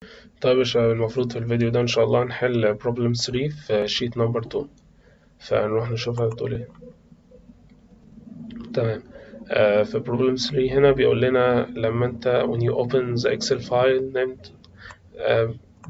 طيب يا شباب المفروض في الفيديو ده إن شاء الله هنحل problem 3 في sheet number 2 فنروح نشوفها بتقول إيه تمام آه في problem 3 هنا بيقول لنا لما أنت when you open the Excel file named آه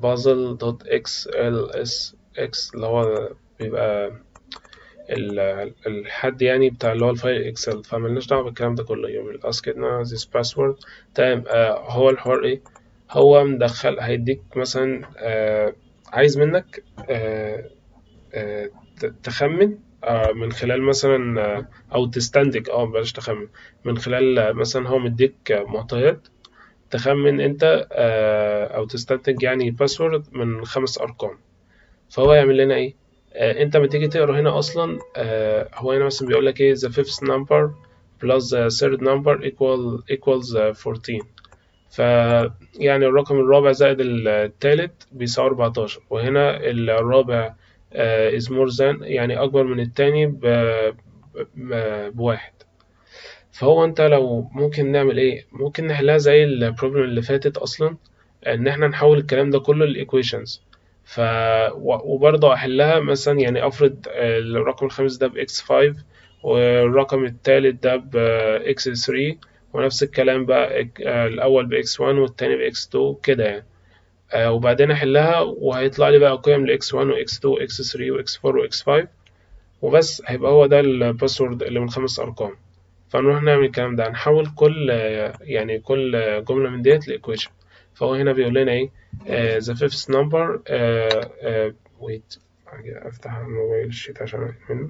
puzzle.xlsx اللي هو بيبقى ال- الحد يعني بتاع اللي هو الفايل اكسل فملناش دعوه بالكلام ده كله يوم اسكتنا this password تمام آه هو الحوار ايه هو مدخل هيديك مثلا آه عايز منك آه آه ت- تخمن آه من خلال مثلا آه او تستنتج اه بلاش تخمن من خلال آه، مثلا هو مديك آه، معطيات تخمن انت آه او تستنتج يعني باسورد من خمس ارقام فهو يعمل لنا ايه آه انت لما تيجي تقرا هنا اصلا آه هو هنا مثلا بيقول لك ايه the fifth number plus the third number equal equals آه، 14 ف يعني الرقم الرابع زائد الثالث بيساوي 14 وهنا الرابع آه is more than يعني اكبر من التاني ب... ب... بواحد فهو انت لو ممكن نعمل ايه ممكن نحلها زي البروبلم اللي فاتت اصلا ان احنا نحول الكلام ده كله لايكويشنز ف و- وبرضه احلها مثلا يعني افرض آه، الرقم الخامس ده باكس 5 والرقم التالت ده باكس 3 ونفس الكلام بقى إك- آه، الاول باكس 1 والتاني باكس 2 كده يعني آه، وبعدين احلها وهيطلع لي بقى قيم لاكس 1 واكس 2 واكس 3 واكس 4 واكس 5 وبس هيبقى هو ده الباسورد اللي من خمس ارقام فنروح نعمل الكلام ده هنحول كل يعني كل جملة من ديت لإيكويشن فهو هنا بيقول لنا إيه آه the fifth number آه آه wait أجي أفتح الموبايل الشيت عشان أعمل منه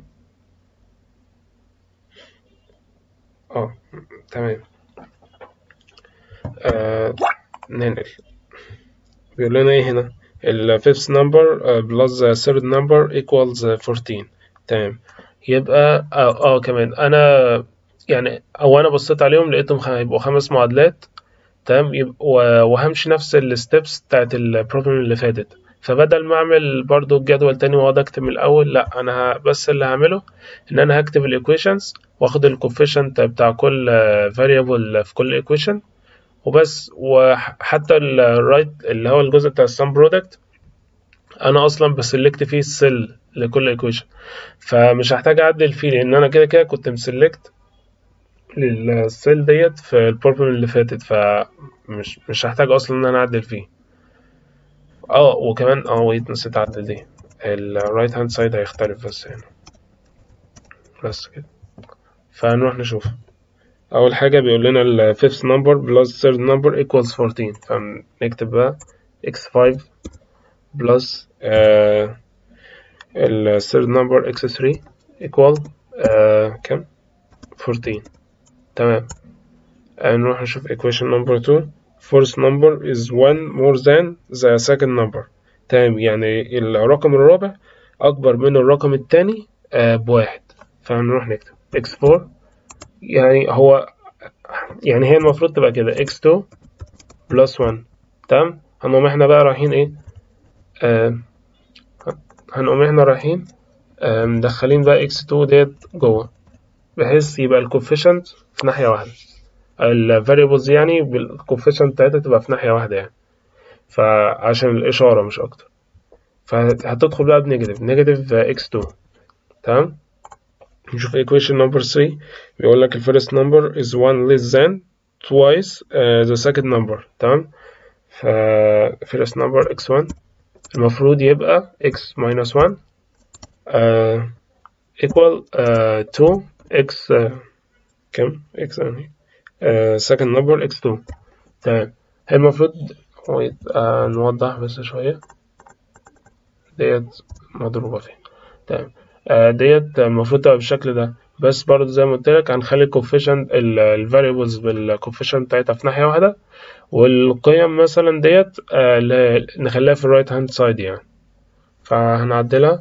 اه تمام آه ننقل بيقول لنا إيه هنا ال fifth number آه plus the third number equals 14 تمام يبقى اه, آه كمان أنا يعني أو أنا بصيت عليهم لقيتهم خ- هيبقوا خمس معادلات تمام يبقى و- وهمشي نفس الستبس بتاعت البروبلم اللي فاتت فبدل ما اعمل برضو الجدول تاني واقعد اكتب من الاول لا انا ه- بس اللي هعمله ان انا هكتب الايكويشنز واخد الكوفيشنت بتاع كل فاريبل في كل ايكويشن وبس وحتى الرايت اللي هو الجزء بتاع السم برودكت انا اصلا بسلكت فيه السيل لكل ايكويشن فمش هحتاج اعدل فيه لان انا كده كده كنت مسلكت للسيل ديت في البروبلم اللي فاتت فمش مش هحتاج اصلا ان انا اعدل فيه اه وكمان اه ويت نسيت اعدل دي الرايت هاند سايد هيختلف بس هنا بس كده فهنروح نشوف اول حاجه بيقول لنا ال fifth number plus third number equals 14 فنكتب بقى x5 plus آه ال third number x3 equal آه كم 14 تمام آه نروح نشوف equation number 2 fourth number is 1 more than the second number تمام يعني الرقم الرابع أكبر من الرقم التاني آه بواحد فهنروح نكتب x4 يعني هو يعني هي المفروض تبقى كده x2 plus 1 تمام هنقوم احنا بقى رايحين ايه آه هنقوم احنا رايحين آه مدخلين بقى x2 ديت جوه بحيث يبقى الكوفيشنت في ناحية واحدة الفاريبلز يعني بالكوفيشنت بتاعتها تبقى في ناحية واحدة يعني فعشان الإشارة مش أكتر فهتدخل بقى بنيجاتيف نيجاتيف x2 تمام نشوف equation number 3 بيقول لك ال first number is 1 less than twice uh, the second number تمام ف first number x1 المفروض يبقى x minus 1 uh, equal uh, 2 x uh, كم x يعني uh, second number x2 تمام هي المفروض wait, uh, نوضح بس شوية ديت مضروبة فين تمام آه، ديت المفروض تبقى بالشكل ده بس برضه زي ما قلت لك هنخلي الكوفيشنت الفاريبلز بالكوفيشنت بتاعتها في ناحية واحدة والقيم مثلا ديت آه، ل- نخليها في الرايت هاند سايد يعني فهنعدلها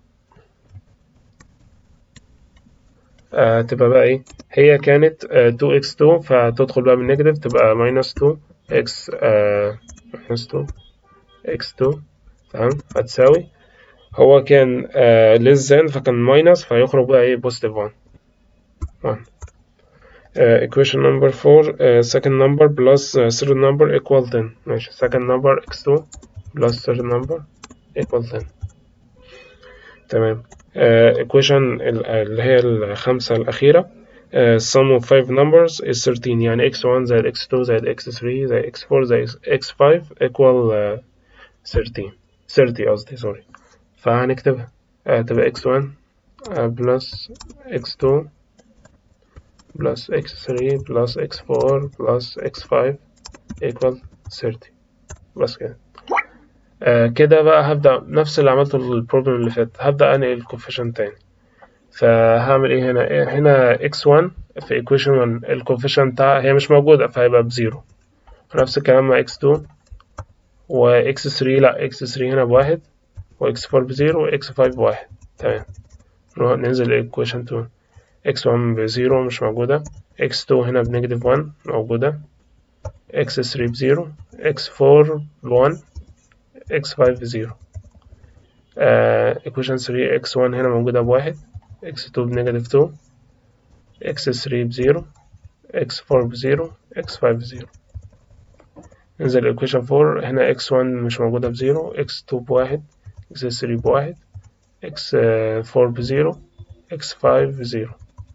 آه، تبقى بقى ايه هي كانت آه، 2x2 فتدخل بقى بالنيجاتيف تبقى minus 2x آه، minus 2 x2 تمام هتساوي هو كان آه less than فكان minus فيخرج بقى ايه positive 1 1 uh, equation number 4 uh, second number plus uh, third number equal 10 ماشي second number x2 plus third number equal 10 تمام uh, equation ال- اللي هي الخمسة الأخيرة uh, sum of five numbers is 13 يعني x1 زائد x2 زائد x3 زائد x4 زائد x5 equal uh, 13 30 قصدي سوري فهنكتبها uh, تبقى x1 uh, plus x2 plus x3 plus x4 plus x5 equal 30 بس كده آه كده بقى هبدأ نفس اللي عملته البروبلم اللي فات هبدأ أنقل الكوفيشنت تاني فهعمل ايه هنا إيه هنا x1 في equation 1 الكوفيشنت بتاعها هي مش موجودة فهيبقى بزيرو نفس الكلام مع x2 و x3 لا x3 هنا بواحد و x4 بزيرو و x5 بواحد تمام نروح ننزل equation 2 x1 بزيرو مش موجودة x2 هنا بنيجاتيف 1 موجودة x3 بزيرو x4 بوان x5 بزيرو آه equation 3 x1 هنا موجودة بواحد x2 بنيجاتيف 2 x3 بزيرو x4 بزيرو x5 بزيرو ننزل equation 4 هنا x1 مش موجودة بزيرو x2 بواحد x3 بواحد x4 بزيرو x5 بزيرو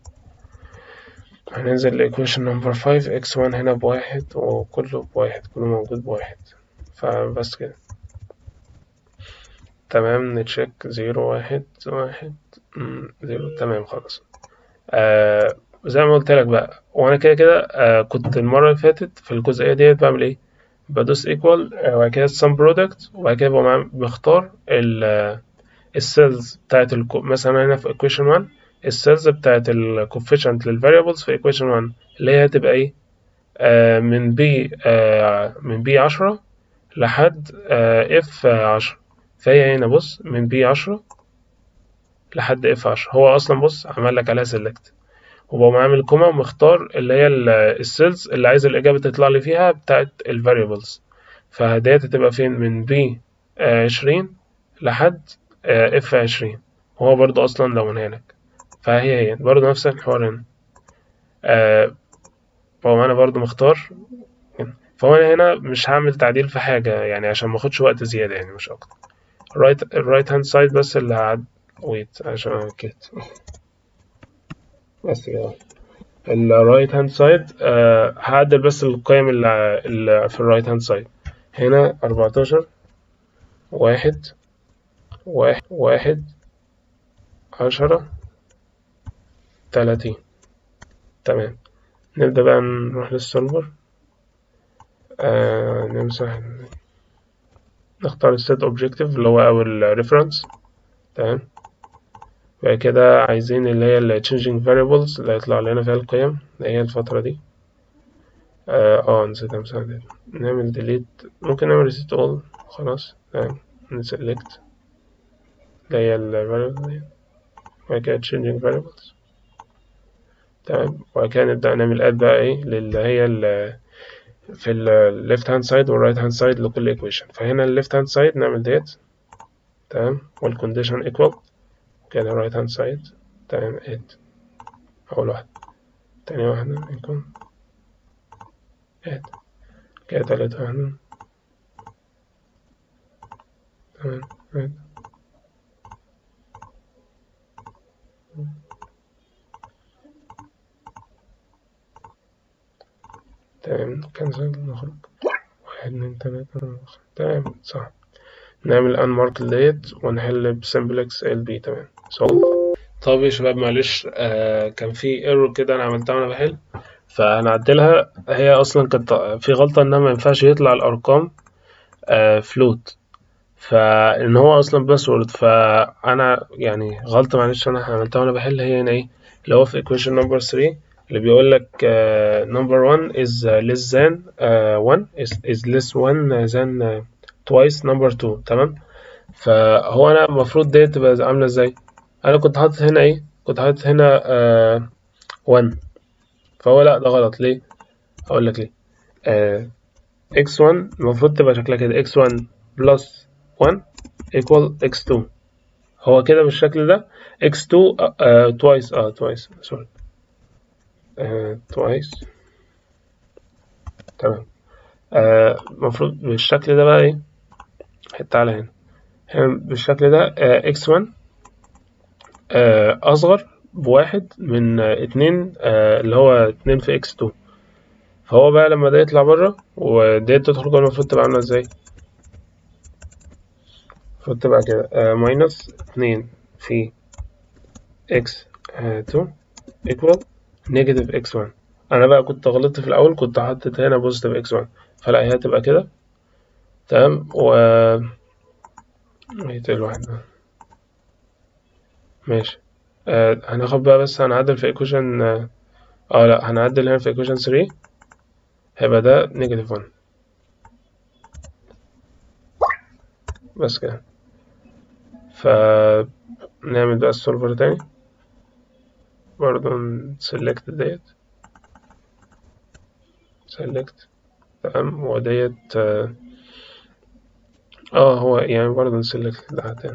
هننزل equation number 5 x1 هنا بواحد وكله بواحد كله موجود بواحد فبس كده تمام نتشيك زيرو واحد واحد مم، زيرو تمام خلاص آه زي ما قلت لك بقى وانا كده كده آه كنت المرة اللي فاتت في الجزئية ديت بعمل ايه بدوس equal آه وبعد كده sum product وبعد كده بقوم عامل- بختار ال السيلز بتاعت الكو... مثلا هنا في equation 1 السيلز بتاعت الكوفيشنت للفاريبلز في equation 1 اللي هي هتبقى ايه آه من b آه من b 10 لحد آه f 10 فهي هنا بص من b 10 لحد f 10 هو اصلا بص عمل لك عليها select وبقوم عامل كوما ومختار اللي هي السيلز اللي عايز الإجابة تطلع لي فيها بتاعت الفاريبلز فديت هتبقى فين من b عشرين لحد f عشرين هو برضو أصلا لونها لك فهي هي برضو نفس الحوار هنا آه، فهو أنا برضو مختار فهو أنا هنا مش هعمل تعديل في حاجة يعني عشان ما اخدش وقت زيادة يعني مش أكتر الرايت الرايت هاند سايد بس اللي هعد ويت عشان كده بس كده الرايت هاند سايد هعدل بس القيم اللي, اللي في الرايت هاند سايد هنا أربعتاشر واحد واحد واحد عشرة تلاتين تمام نبدأ بقى نروح للسولفر آه نمسح نختار السيت اوبجيكتيف اللي هو أول ريفرنس تمام بعد كده عايزين اللي هي ال changing variables اللي هيطلع لنا فيها القيم اللي هي الفترة دي اه آه، نسيت امسح دي نعمل delete ممكن نعمل reset all خلاص تمام نسلكت اللي هي ال variable دي بعد كده changing variables تمام وبعد كده نبدأ نعمل add بقى ايه للي هي ال في ال left hand side وال right hand side لكل equation فهنا ال left hand side نعمل ديت تمام وال condition equal كده right hand side تمام add أول واحدة تاني واحدة يكون add كده تالت واحدة تمام add تمام كنسل نخرج واحد اتنين تلاتة أربعة خمسة. تمام صح نعمل unmarked ديت ونحل بسمبلكس ال بي تمام solve طب يا شباب معلش آه كان في ايرور كده انا عملتها وانا بحل فهنعدلها هي اصلا كانت في غلطة انها ما ينفعش يطلع الارقام آه فلوت فان هو اصلا باسورد فانا يعني غلطة معلش انا عملتها وانا بحل هي هنا ايه اللي هو في equation number 3 اللي بيقول لك uh, number 1 is uh, less than uh, 1 is, is less 1 than uh, twice number 2 تمام فهو انا المفروض دي تبقى عامله ازاي انا كنت حاطط هنا ايه كنت حاطط هنا uh, 1 فهو لا ده غلط ليه هقول لك ليه uh, x1 المفروض تبقى شكلها كده x1 plus 1 equal x2 هو كده بالشكل ده x2 uh, twice اه twice sorry آه twice تمام آه، المفروض بالشكل ده بقى ايه تعالى هنا هنا بالشكل ده آه x1 آه أصغر بواحد من آه اتنين آه اللي هو اتنين في x2 فهو بقى لما ده يطلع بره وديت تدخل جوه المفروض تبقى عاملة ازاي المفروض تبقى كده آه ماينس اتنين في x2 equal negative x1 انا بقى كنت غلطت في الاول كنت حاطط هنا بوزيتيف x1 فلا هي هتبقى كده تمام و ميت الواحد ده ماشي آه هناخد بقى بس هنعدل في equation اه, آه لا هنعدل هنا في equation 3 هيبقى ده نيجاتيف 1 بس كده فنعمل بقى السولفر تاني برضه نسلكت ديت سلكت تمام وديت اه هو يعني برضه نسلكت ده تاني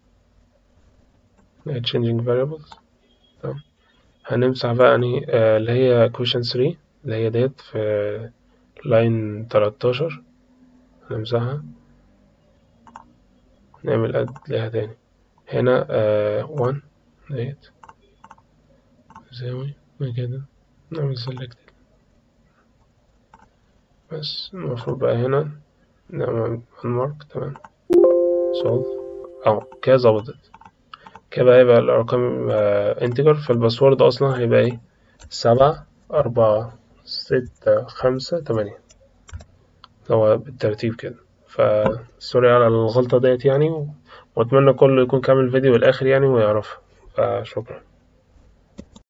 changing variables تمام هنمسح بقى يعني آه اللي هي equation 3 اللي هي ديت في لاين 13 هنمسحها نعمل اد ليها تاني هنا آه 1 ديت يساوي كده نعمل select بس المفروض بقى هنا نعمل unmark تمام solve أو كده ظبطت كده بقى يبقى الأرقام انتجر فالباسورد أصلا هيبقى ايه سبعة أربعة ستة خمسة تمانية هو بالترتيب كده فسوري على الغلطة ديت يعني وأتمنى كله يكون كامل الفيديو للآخر يعني ويعرفها فشكرا